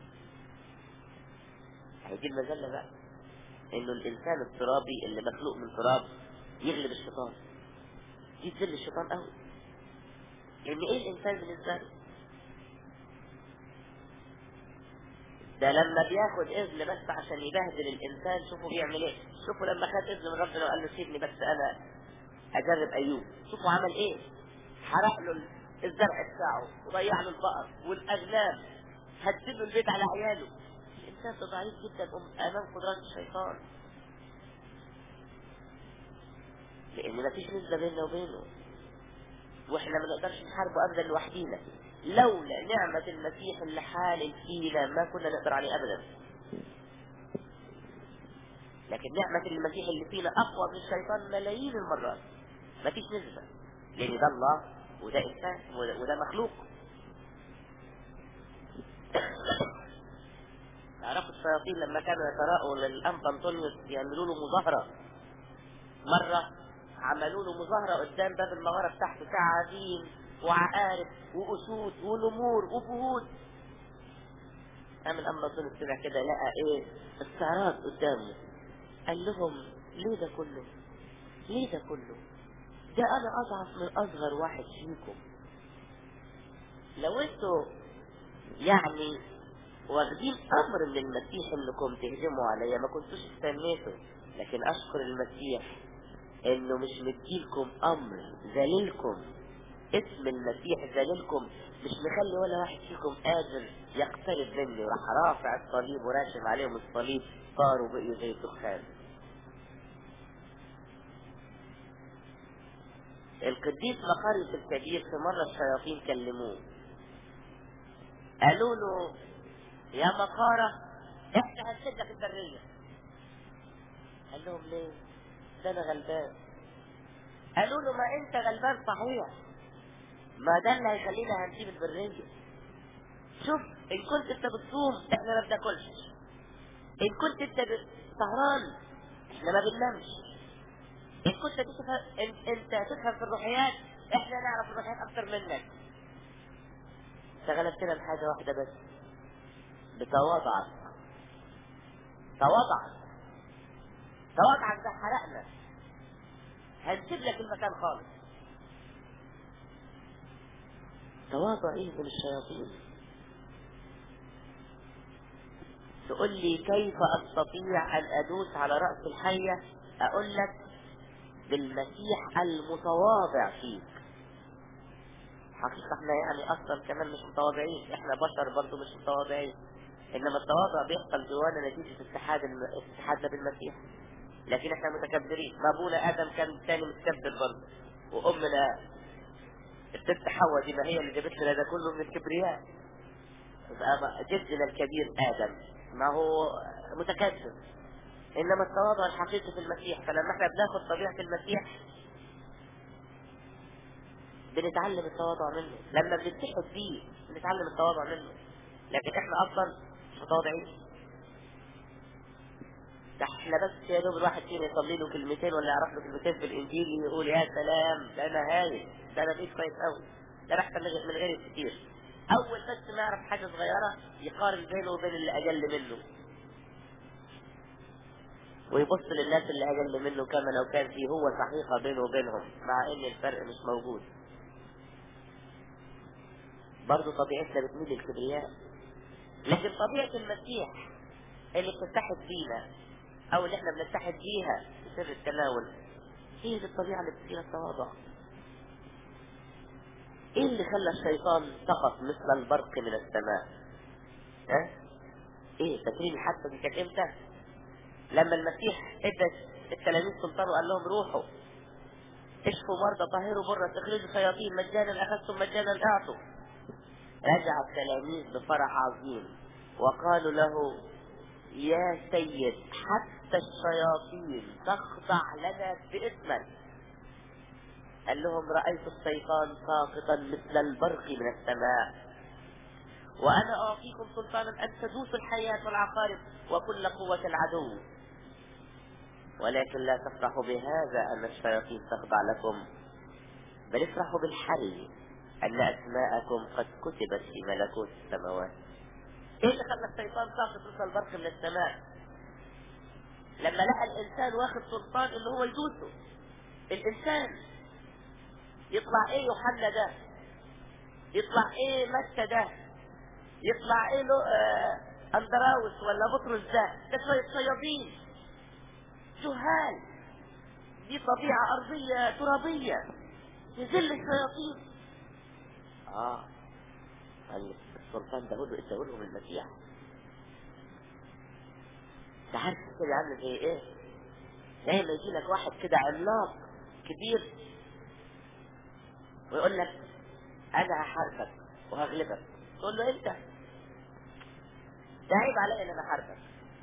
هي دي المذلة بقى انه الانسان الترابي اللي مخلوق من تراب يغلب الشيطان دي تذل الشيطان قوي لان ايه الانسان بالنسبة له ده لما بياخد اذن بس عشان يبهدل الانسان شوفوا بيعمل ايه شوفوا لما خد اذن من ربنا وقال له سيبني بس انا اجرب ايوب شوفوا عمل ايه حرق له الزرع بتاعه وضيع له البقر والاغنام هدد له البيت على عياله الانسان ده ضعيف جدا امام قدرات الشيطان لان مفيش نسبه بيننا وبينه واحنا ما نقدرش نحاربه ابدا لوحدينا لولا نعمة المسيح اللي حالل فينا ما كنا نقدر عليه ابدا لكن نعمة المسيح اللي فينا اقوى من الشيطان ملايين المرات مفيش نسبة لان ده الله وده انسان وده, وده مخلوق تعرفوا الشياطين لما كانوا يتراءوا للأنف أنطونيوس يعملوا له مظاهرة مرة عملوا له مظاهرة قدام باب المغارة بتاعته تعابين وعقارب وأسود ونمور وفهود قام الأنف أنطونيوس طلع كده لقى إيه استعراض قدامه قال لهم ليه ده كله؟ ليه ده كله؟ ده أنا أضعف من أصغر واحد فيكم لو انتوا يعني واخدين امر من المسيح انكم تهجموا عليا ما كنتوش استنيتوا لكن اشكر المسيح انه مش مديلكم امر ذليلكم اسم المسيح ذليلكم مش مخلي ولا واحد فيكم قادر يقترب مني وراح رافع الصليب وراشم عليهم الصليب صاروا بقيوا زي الدخان القديس مقاريس الكبير في مرة الشياطين كلموه قالوا له يا مقارة احنا هنسدك البرية قال لهم ليه ده انا غلبان قالوا له ما انت غلبان صحيح ما ده اللي هيخلينا هنسيب البرية شوف ان كنت انت بتصوم احنا ما بناكلش ان كنت انت سهران احنا ما بننامش ان كنت تفهم ان انت تفهم في الروحيات احنا نعرف الروحيات اكتر منك شغلتنا بحاجة واحدة بس بتواضعك تواضعك تواضعك ده حرقنا هنسيب لك المكان خالص تواضع ايه من الشياطين تقول لي كيف استطيع ان ادوس على رأس الحية اقول لك بالمسيح المتواضع فيك حقيقة احنا يعني اصلا كمان مش متواضعين احنا بشر برضو مش متواضعين انما التواضع بيحصل جوانا نتيجة اتحاد الم... اتحادنا بالمسيح لكن احنا متكبرين ما ابونا ادم كان تاني متكبر برضه وامنا الست حواء دي ما هي اللي جابت لنا ده كله من الكبرياء جدنا الكبير ادم ما هو متكبر انما التواضع الحقيقي في المسيح فلما احنا بناخد طبيعة المسيح بنتعلم التواضع منه لما بنتحد بيه بنتعلم التواضع منه لكن احنا اصلا مش متواضعين ده احنا بس يا دوب الواحد فينا يصلي له كلمتين ولا يعرف له كلمتين في الانجيل يقول يا سلام ده انا هايل ده انا بقيت كويس قوي ده انا احسن من غيري كتير اول بس ما يعرف حاجه صغيره يقارن بينه وبين اللي اقل منه ويبص للناس اللي اقل منه كما لو كان في هو صحيحه بينه وبينهم مع ان الفرق مش موجود برضه طبيعتنا بتميل للكبرياء لكن طبيعة المسيح اللي بتتحد بينا او اللي احنا بنتحد بيها في سر التناول هي دي الطبيعة اللي بتدينا التواضع ايه اللي خلى الشيطان سقط مثل البرق من السماء ها ايه فاكرين الحادثة دي كانت امتى لما المسيح ادى التلاميذ سلطان وقال لهم روحوا اشفوا مرضى طهروا برة اخرجوا شياطين مجانا اخذتم مجانا اعطوا رجع التلاميذ بفرح عظيم وقالوا له يا سيد حتى الشياطين تخضع لنا باسمك قال لهم رأيت الشيطان ساقطا مثل البرق من السماء وأنا أعطيكم سلطانا أن تدوسوا الحياة والعقارب وكل قوة العدو ولكن لا تفرحوا بهذا أن الشياطين تخضع لكم بل افرحوا بالحل أن أسماءكم قد كتبت في ملكوت السماوات إيه اللي خلى الشيطان ساقط مثل البرق من السماء لما لقى الإنسان واخد سلطان إن هو يدوسه الإنسان يطلع إيه يوحنا ده يطلع إيه متى ده يطلع إيه له آه أندراوس ولا بطرس ده ده شوية شياطين جهال دي طبيعة أرضية ترابية يذل الشياطين اه قال السلطان ده هو اداه لهم المسيح ده عارف كده عامل زي ايه زي ما يجي لك واحد كده عملاق كبير ويقول لك انا هحاربك وهغلبك تقول له انت ده عيب عليا ان انا احاربك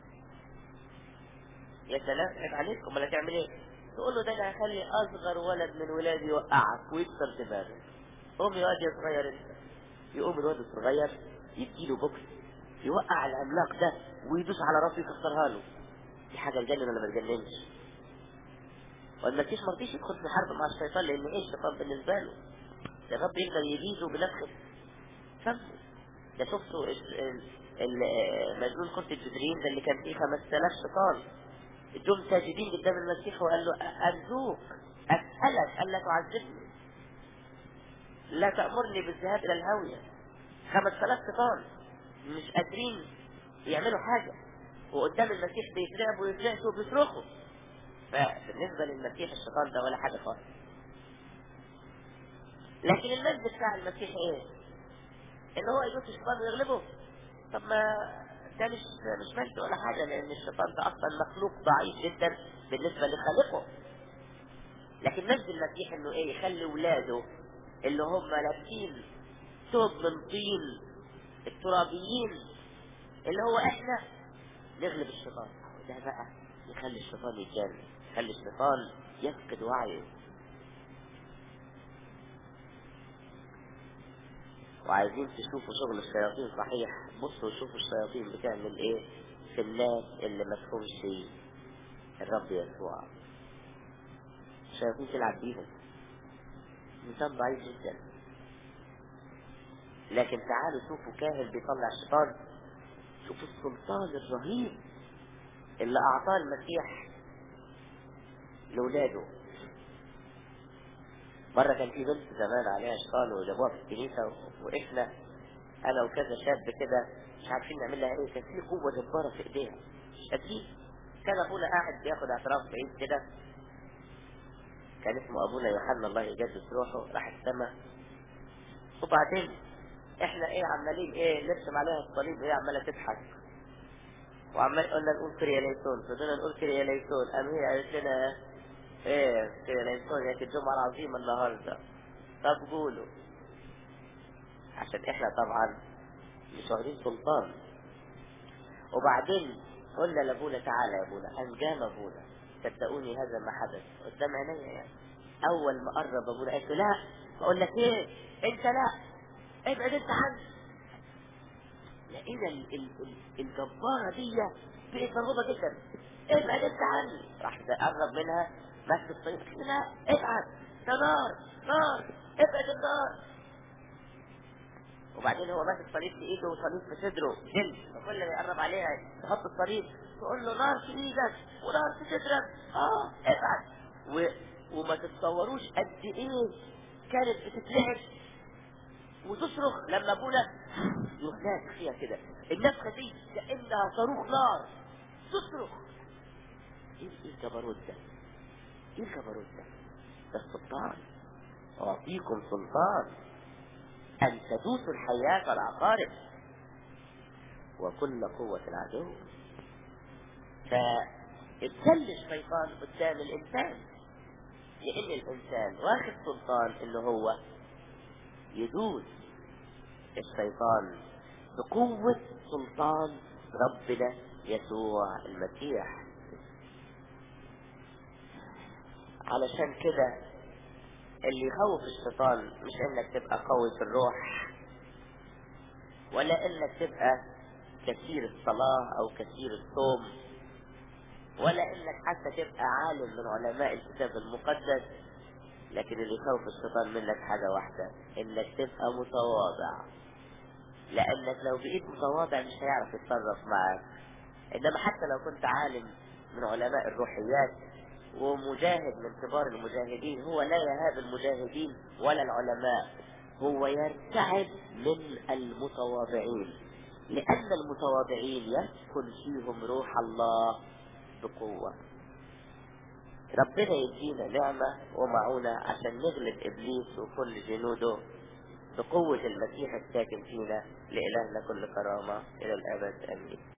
يا سلام عيب عليك امال هتعمل ايه تقول له ده انا هخلي اصغر ولد من ولادي يوقعك ويكسر دماغك قوم يا واد يا صغير انت يقوم الواد الصغير يديله بوكس يوقع العملاق ده ويدوس على راسه يكسرها له دي حاجه تجنن ولا ما تجننش والمسيح ما رضيش يدخل في حرب مع الشيطان لان ايه الشيطان بالنسبه له ده الرب يقدر يجيزه بنفخه فمه ده شفتوا ال- ال- ال- مجنون كرة الجدرين ده اللي كان فيه 5000 شيطان جم ساجدين قدام المسيح وقال له أرجوك أسألك ألا تعذبني لا تأمرني بالذهاب إلى الهاوية 5000 شيطان مش قادرين يعملوا حاجة وقدام المسيح بيترعبوا ويترعشوا وبيصرخوا فبالنسبة للمسيح الشيطان ده ولا حاجة خالص لكن المجد بتاع المسيح ايه؟ ان هو يدوس الشيطان ويغلبه طب ما ده مش مش مجد ولا حاجة لان الشيطان ده اصلا مخلوق ضعيف جدا بالنسبة لخالقه لكن مجد المسيح انه ايه يخلي ولاده اللي هم لابسين ثوب من طين الترابيين اللي هو احنا نغلب الشيطان ده بقى يخلي الشيطان يتجنن يخلي الشيطان يفقد وعيه وعايزين تشوفوا شغل الشياطين صحيح بصوا شوفوا الشياطين بتعمل ايه في الناس اللي مفهومش الرب يسوع الشياطين تلعب بيهم انسان ضعيف جدا لكن تعالوا شوفوا كاهن بيطلع الشيطان شوفوا السلطان الرهيب اللي اعطاه المسيح لاولاده مرة كان في بنت زمان عليها شيطان وجابوها في الكنيسة وقفنا أنا وكذا شاب كده مش عارفين نعمل لها إيه كان في قوة جبارة في إيديها مش قادرين كان أبونا قاعد بياخد اعتراف بعيد كده كان اسمه أبونا يوحنا الله يجدد روحه راح السما وبعدين إحنا إيه عمالين إيه نرسم عليها الصليب إيه عمالة تضحك وعمال قلنا نقول كريا ليسون فضلنا نقول كريا ليسون قام هي قالت لنا ايه كده ليسون هيك الجمعة العظيمة النهاردة طب قولوا عشان احنا طبعا مش واخدين سلطان وبعدين قلنا لابونا تعالى يا ابونا قام جام ابونا صدقوني هذا ما حدث قدام عينيا يعني اول ما قرب ابونا قلت له لا اقول لك ايه انت لا ابعد انت عني لقينا ال- ال- ال- الجبارة دي بقت مرغوبة جدا ابعد انت عني راح ده قرب منها ماسك الصليب قلت له لا ابعد ده نار نار ابعد النار وبعدين هو ماسك صليب في ايده وصليب في صدره جلد فكل ما يقرب عليها تحط الصليب تقول له نار في ايدك ونار في صدرك اه ابعد و... وما تتصوروش قد ايه كانت بتتلعب وتصرخ لما ابونا يروح نافخ فيها كده النفخه دي كانها صاروخ نار تصرخ ايه ايه الجبروت ده؟ ايه الجبروت ده؟ ده السلطان اعطيكم سلطان ان تدوسوا الحياه والعقارب وكل قوه العدو فابتل الشيطان قدام الانسان لان الانسان واخد سلطان اللي هو يدوس الشيطان بقوة سلطان ربنا يسوع المسيح علشان كده اللي يخوف الشيطان مش انك تبقى قوي في الروح ولا انك تبقى كثير الصلاة او كثير الصوم ولا انك حتى تبقى عالم من علماء الكتاب المقدس لكن اللي يخوف الشيطان منك حاجة واحدة انك تبقى متواضع لانك لو بقيت متواضع مش هيعرف يتصرف معاك انما حتى لو كنت عالم من علماء الروحيات ومجاهد من كبار المجاهدين هو لا يهاب المجاهدين ولا العلماء هو يرتعب من المتواضعين لأن المتواضعين يسكن فيهم روح الله بقوة ربنا يدينا نعمة ومعونة عشان نغلب إبليس وكل جنوده بقوة المسيح الساكن فينا لإلهنا كل كرامة إلى الأبد آمين